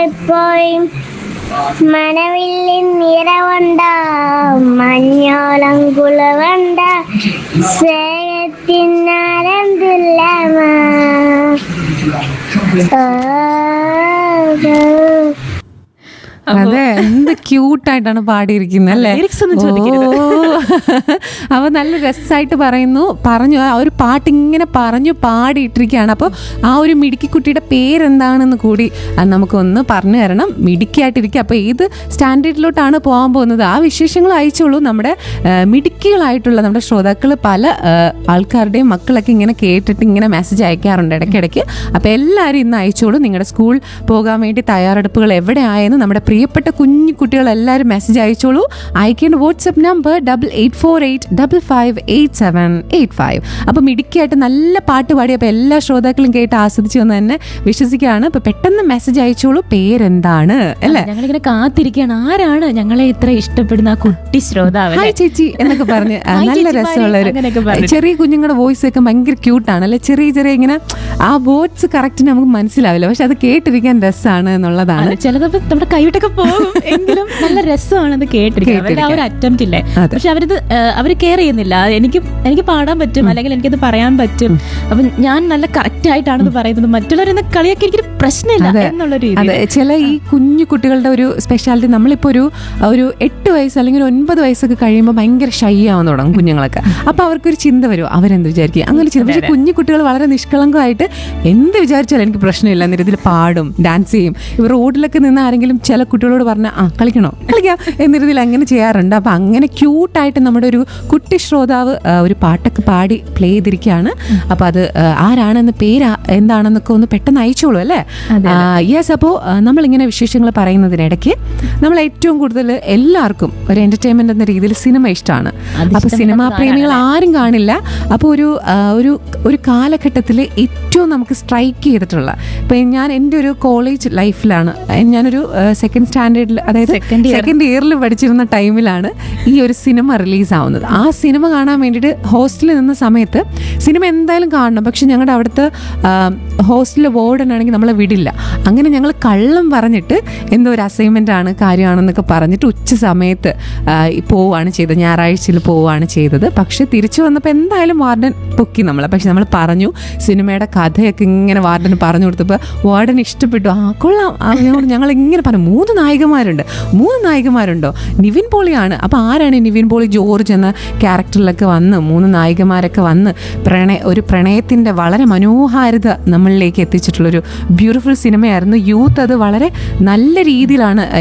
എപ്പോഴും മനവില്ലിൻ നിറവണ്ട മഞ്ഞോളം കുളവണ്ട സ്നേഹത്തിനാരന്തില്ലമാ അതെ എന്ത് ക്യൂട്ടായിട്ടാണ് പാടിയിരിക്കുന്നത് അല്ലേ lyrics ഒന്നും ചോദിക്കരുത്. അവ നല്ല രസമായിട്ട് പറയുന്നു പറഞ്ഞു ആ ഒരു പാട്ട് ഇങ്ങനെ പറഞ്ഞു പാടിയിട്ടിരിക്കുകയാണ് അപ്പോൾ ആ ഒരു മിടുക്കിക്കുട്ടിയുടെ പേരെന്താണെന്ന് കൂടി ആ, നമുക്കൊന്ന് പറഞ്ഞു തരണം മിടുക്കിയായിട്ടിരിക്കുക അപ്പോൾ ഏത് സ്റ്റാൻഡേർഡിലോട്ടാണ് പോകാൻ പോകുന്നത് ആ വിശേഷങ്ങൾ അയച്ചോളൂ നമ്മുടെ ആ, മിടുക്കികളായിട്ടുള്ള നമ്മുടെ ശ്രോതാക്കൾ പല ആ, ആൾക്കാരുടെയും മക്കളൊക്കെ ഇങ്ങനെ കേട്ടിട്ട് ഇങ്ങനെ മെസ്സേജ് അയക്കാറുണ്ട് ഇടയ്ക്കിടയ്ക്ക് അപ്പോൾ എല്ലാവരും ഇന്ന് അയച്ചോളൂ നിങ്ങളുടെ സ്കൂൾ പോകാൻ വേണ്ടി തയ്യാറെടുപ്പുകൾ എവിടെ ആയെന്ന് നമ്മുടെ പ്രിയപ്പെട്ട കുഞ്ഞു കുട്ടികൾ എല്ലാവരും മെസ്സേജ് അയച്ചോളൂ അയക്കേണ്ട WhatsApp number double eight four eight double five eight seven eight five അപ്പം ഇടുക്കിയായിട്ട് നല്ല പാട്ട് പാടി അപ്പോൾ എല്ലാ ശ്രോതാക്കളും കേട്ട് ആസ്വദിച്ചു എന്ന് തന്നെ വിശ്വസിക്കുകയാണ് അപ്പോൾ പെട്ടെന്ന് മെസ്സേജ് അയച്ചോളൂ പേരെന്താണ് അല്ലേ ഞങ്ങളിങ്ങനെ കാത്തിരിക്കുകയാണ് ആരാണ് ഞങ്ങളെ ഇത്ര ഇഷ്ടപ്പെടുന്ന ആ കുട്ടി ശ്രോതാവ് ഹായ് ചേച്ചി എന്നൊക്കെ പറഞ്ഞ് ആ, ഹായ് നല്ല ചേച്ചിമാരെ, രസമുള്ള അങ്ങനെയൊക്കെ ഒരു പറഞ്ഞിട്ട്. ചെറിയ കുഞ്ഞുങ്ങളുടെ വോയിസ് ഒക്കെ ഭയങ്കര ക്യൂട്ടാണ് അല്ലെ ചെറിയ ചെറിയ ഇങ്ങനെ ആ വേർഡ്സ് കറക്റ്റ് നമുക്ക് മനസ്സിലാവില്ല പക്ഷെ അത് കേട്ടിരിക്കാൻ രസമാണ് എന്നുള്ളതാണ് ചിലതൊക്കെ നമ്മുടെ കൈവിട്ടൊക്കെ പോകും എങ്കിലും നല്ല രസമാണ് അത് കേട്ടിരിക്കുന്നത് അവരുടെ ആ ഒരു അറ്റംപ്റ്റ് ഇല്ലേ അതെ. പക്ഷെ അവരിത് അവർ കെയർ ചെയ്യുന്നില്ല എനിക്ക് എനിക്ക് പാടാൻ പറ്റും അല്ലെങ്കിൽ എനിക്കത് പറയാൻ പറ്റും അപ്പൊ ഞാൻ നല്ല കറക്റ്റ് ആയിട്ടാണ് ഇത് പറയുന്നത് മറ്റുള്ളവരെന്ന് കളിയാക്കി എനിക്കൊരു പ്രശ്നമില്ല അതെ. എന്നുള്ള ഒരു അതെ ചില ഈ കുഞ്ഞു കുട്ടികളുടെ ഒരു സ്പെഷ്യാലിറ്റി നമ്മളിപ്പോ ഒരു ഒരു എട്ട് വയസ്സ് അല്ലെങ്കിൽ ഒരു ഒൻപത് വയസ്സൊക്കെ കഴിയുമ്പോൾ ഭയങ്കര ഷൈ ആവാൻ തുടങ്ങും കുഞ്ഞുങ്ങളൊക്കെ അപ്പൊ അവർക്കൊരു ചിന്ത വരും അവരെന്ത് വിചാരിക്കും അങ്ങനെ ചിന്ത പക്ഷെ കുഞ്ഞു കുട്ടികൾ വളരെ നിഷ്കളങ്കമായിട്ട് എന്ത് വിചാരിച്ചാലും എനിക്ക് പ്രശ്നമില്ല എന്നിട്ട് ഇതിൽ പാടും ഡാൻസ് ചെയ്യും ഇവർ റോഡിലൊക്കെ നിന്ന് ആരെങ്കിലും ചില കുട്ടികളോട് പറഞ്ഞാൽ ആ കളിക്കണോ കളിക്കാം എന്നിരുതിൽ അങ്ങനെ ചെയ്യാറുണ്ട് അപ്പൊ അങ്ങനെ ക്യൂട്ടായിട്ട് നമ്മുടെ ഒരു കുട്ടി ശ്രോതാവ് ആ, ഒരു പാട്ടൊക്കെ പാടി പ്ലേ ചെയ്തിരിക്കുകയാണ് അപ്പൊ അത് ആ, ആരാണെന്ന് പേര് ആ- എന്താണെന്നൊക്കെ ഒന്ന് പെട്ടെന്ന് അയച്ചോളൂ അല്ലേ യെസ് അപ്പോൾ നമ്മളിങ്ങനെ വിശേഷങ്ങൾ പറയുന്നതിനിടയ്ക്ക് നമ്മൾ ഏറ്റവും കൂടുതൽ എല്ലാവർക്കും ഒരു എന്റർടൈൻമെന്റ് എന്ന രീതിയിൽ സിനിമ ഇഷ്ടമാണ് അപ്പൊ സിനിമാ പ്രേമികൾ ആരും കാണില്ല അപ്പോൾ ഒരു ആ, ഒരു ഒരു കാലഘട്ടത്തിൽ ഏറ്റവും നമുക്ക് സ്ട്രൈക്ക് ചെയ്തിട്ടുള്ള ഇപ്പൊ ഞാൻ എൻ്റെ ഒരു കോളേജ് ലൈഫിലാണ് ഞാനൊരു സെക്കൻഡ് സ്റ്റാൻഡേർഡിൽ അതായത് Second year. സെക്കൻഡ് ഇയറിൽ പഠിച്ചിരുന്ന ടൈമിലാണ് ഈ ഒരു സിനിമ റിലീസ് ആവുന്നത് ആ സിനിമ കാണാൻ വേണ്ടിയിട്ട് ഹോസ്റ്റലിൽ നിന്ന സമയത്ത് സിനിമ എന്തായാലും കാണണം പക്ഷെ ഞങ്ങളുടെ അവിടുത്തെ ഹോസ്റ്റലിലെ വാർഡൻ ആണെങ്കിൽ നമ്മളെ വിടില്ല അങ്ങനെ ഞങ്ങൾ കള്ളം പറഞ്ഞിട്ട് എന്തോ ഒരു അസൈൻമെൻ്റ് ആണ് കാര്യമാണെന്നൊക്കെ പറഞ്ഞിട്ട് ഉച്ച സമയത്ത് ആ, ഈ പോവുകയാണ് ചെയ്തത് ഞായറാഴ്ചയിൽ പോവുകയാണ് ചെയ്തത് പക്ഷെ തിരിച്ചു വന്നപ്പോൾ എന്തായാലും വാർഡൻ പൊക്കി നമ്മളെ പക്ഷെ നമ്മൾ പറഞ്ഞു സിനിമയുടെ കഥയൊക്കെ ഇങ്ങനെ വാർഡന് പറഞ്ഞു കൊടുത്തപ്പോൾ വാർഡൻ ഇഷ്ടപ്പെട്ടു ആ കൊള്ളാം ആ, ഞങ്ങൾ ഞങ്ങൾ ഇങ്ങനെ പറഞ്ഞു മൂന്ന് നായികമാരുണ്ട് മൂന്ന് നായികമാരുണ്ടോ നിവിൻ പോളിയാണ് അപ്പോൾ ആരാണ് ഈ നിവിൻ പോളി ജോർജ് എന്ന ക്യാരക്ടറിലൊക്കെ വന്ന് മൂന്ന് നായികമാരൊക്കെ വന്ന് പ്രണയ ഒരു പ്രണയത്തിൻ്റെ വളരെ മനോഹാരിത നമ്മളിലേക്ക് എത്തിച്ചിട്ടുള്ളൊരു ബ്യൂട്ടിഫുൾ സിനിമയായിരുന്നു യൂത്ത് അത് വളരെ നല്ല രീതിയിലാണ്